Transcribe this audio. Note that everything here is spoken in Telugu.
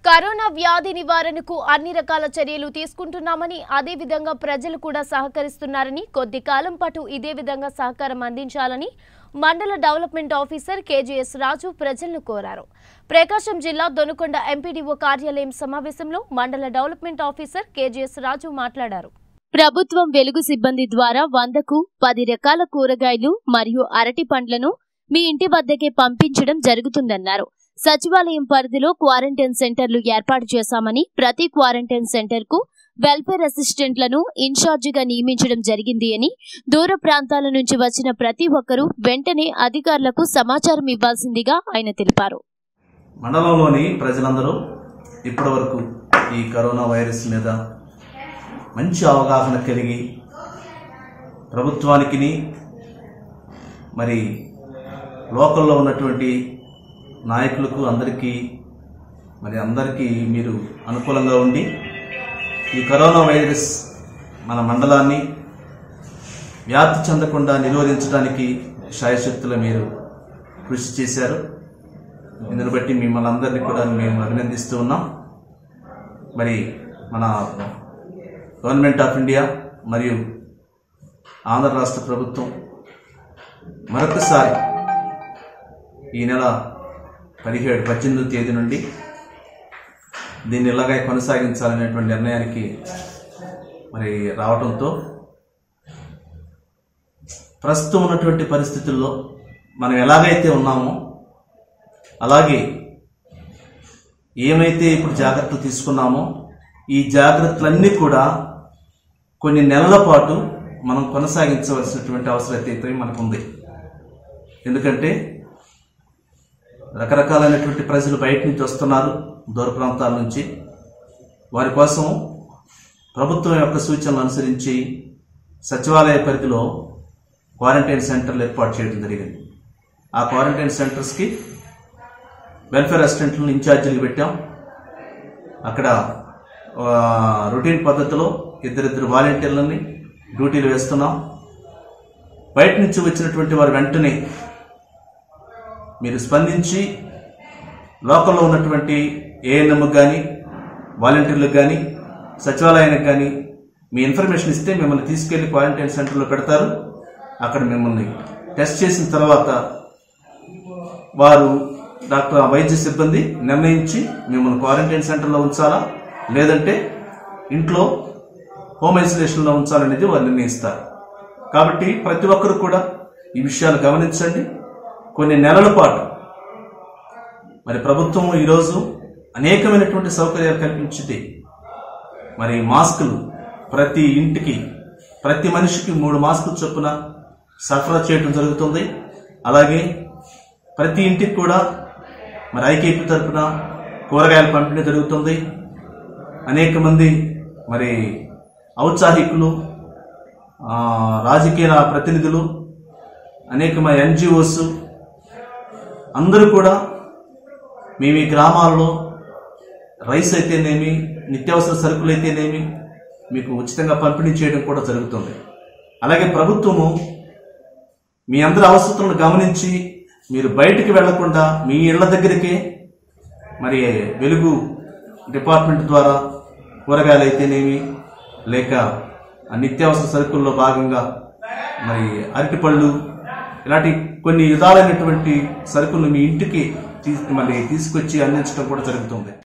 కరోనా వ్యాధి నివారణకు అన్ని రకాల చర్యలు తీసుకుంటున్నామని అదేవిధంగా ప్రజలు కూడా సహకరిస్తున్నారని కొద్ది కాలం పాటు ఇదే విధంగా సహకారం అందించాలని మండల డెవలప్మెంట్ ఆఫీసర్ కేజీఎస్ రాజు ప్రజలను కోరారు ప్రకాశం జిల్లా దొనకొండ ఎంపీడీఓ కార్యాలయం సమావేశంలో మండల డెవలప్మెంట్ ఆఫీసర్ కేజీఎస్ రాజు మాట్లాడారు ప్రభుత్వం వెలుగు సిబ్బంది ద్వారా వందకు పది రకాల కూరగాయలు మరియు అరటి పండ్లను మీ ఇంటి వద్దకే పంపించడం జరుగుతుందన్నారు సచివాలయం పరిధిలో క్వారంటైన్ సెంటర్లు ఏర్పాటు చేశామని ప్రతి క్వారంటైన్ సెంటర్ కు వెల్ఫేర్ అసిస్టెంట్లను ఇన్ఛార్జిగా నియమించడం జరిగింది అని దూర ప్రాంతాల నుంచి వచ్చిన ప్రతి ఒక్కరూ వెంటనే అధికారులకు సమాచారం ఇవ్వాల్సిందిగా ఆయన తెలిపారు మండలంలోని ప్రజలందరూ ఇప్పటివరకు ఈ కరోనా వైరస్ మీద మంచి అవగాహన కలిగి ప్రభుత్వానికి మరి లోకల్లో ఉన్నటువంటి నాయకులకు అందరికీ మరి అందరికీ మీరు అనుకూలంగా ఉండి ఈ కరోనా వైరస్ మన మండలాన్ని వ్యాప్తి చెందకుండా నిరోధించడానికి శాయశక్తులు మీరు కృషి చేశారు ఇందుని బట్టి మిమ్మల్ని అందరినీ కూడా మేము అభినందిస్తూ ఉన్నాం మరి మన గవర్నమెంట్ ఆఫ్ ఇండియా మరియు ఆంధ్ర రాష్ట్ర ప్రభుత్వం మరొకసారి ఈ నెల పదిహేడు పద్దెనిమిదో తేదీ నుండి దీన్ని ఇలాగే కొనసాగించాలనేటువంటి నిర్ణయానికి మరి రావడంతో ప్రస్తుతం ఉన్నటువంటి పరిస్థితుల్లో మనం ఎలాగైతే ఉన్నామో అలాగే ఏమైతే ఇప్పుడు జాగ్రత్తలు తీసుకున్నామో ఈ జాగ్రత్తలన్నీ కూడా కొన్ని నెలల పాటు మనం కొనసాగించవలసినటువంటి అవసరం అయితే మనకుంది ఎందుకంటే రకరకాలైనటువంటి ప్రజలు బయట నుంచి వస్తున్నారు దూర ప్రాంతాల నుంచి వారి కోసం ప్రభుత్వం యొక్క సూచనలు అనుసరించి సచివాలయ పరిధిలో క్వారంటైన్ సెంటర్లు ఏర్పాటు చేయడం జరిగింది ఆ క్వారంటైన్ సెంటర్స్కి వెల్ఫేర్ అసిస్టెంట్లను ఇన్ఛార్జీలు పెట్టాం అక్కడ ఆ, రొటీన్ పద్ధతిలో ఇద్దరిద్దరు వాలంటీర్లని డ్యూటీలు వేస్తున్నాం బయట నుంచి వచ్చినటువంటి వారు వెంటనే మీరు స్పందించి లోకల్లో ఉన్నటువంటి ఏఎన్ఎంకి కానీ వాలంటీర్లకు కానీ సచివాలయానికి కానీ మీ ఇన్ఫర్మేషన్ ఇస్తే మిమ్మల్ని తీసుకెళ్లి క్వారంటైన్ సెంటర్లో పెడతారు అక్కడ మిమ్మల్ని టెస్ట్ చేసిన తర్వాత వారు డాక్టర్ వైద్య సిబ్బంది నిర్ణయించి మిమ్మల్ని క్వారంటైన్ సెంటర్లో ఉంచాలా లేదంటే ఇంట్లో హోమ్ ఐసోలేషన్లో ఉంచాలనేది వారు నిర్ణయిస్తారు కాబట్టి ప్రతి ఒక్కరు కూడా ఈ విషయాలు గమనించండి కొన్ని నెలల పాటు మరి ప్రభుత్వం ఈరోజు అనేకమైనటువంటి సౌకర్యాలు కల్పించింది మరి మాస్కులు ప్రతి ఇంటికి ప్రతి మనిషికి మూడు మాస్కులు చొప్పున సరఫరా చేయడం జరుగుతుంది అలాగే ప్రతి ఇంటికి కూడా మరి ఐకేపీ తరపున కూరగాయల పంపిణీ జరుగుతుంది అనేక మంది మరి ఔత్సాహికులు ఆ, రాజకీయ ప్రతినిధులు అనేక మంది ఎన్జిఓస్ అందరూ కూడా మేము ఈ గ్రామాల్లో రైస్ అయితేనేమి నిత్యావసర సరుకులు అయితేనేమి మీకు ఉచితంగా పంపిణీ చేయడం కూడా జరుగుతుంది అలాగే ప్రభుత్వము మీ అందరి అవసరాలను గమనించి మీరు బయటికి వెళ్లకుండా మీ ఇళ్ల దగ్గరికే మరి వెలుగు డిపార్ట్మెంట్ ద్వారా కూరగాయలు అయితేనేమి లేక ఆ నిత్యావసర సరుకుల్లో భాగంగా మరి అరటిపళ్ళు ఇలాంటి కొన్ని విధాలైనటువంటి సరుకులు మీ ఇంటికి తీ- మరి తీసుకొచ్చి అందించడం కూడా జరుగుతుంది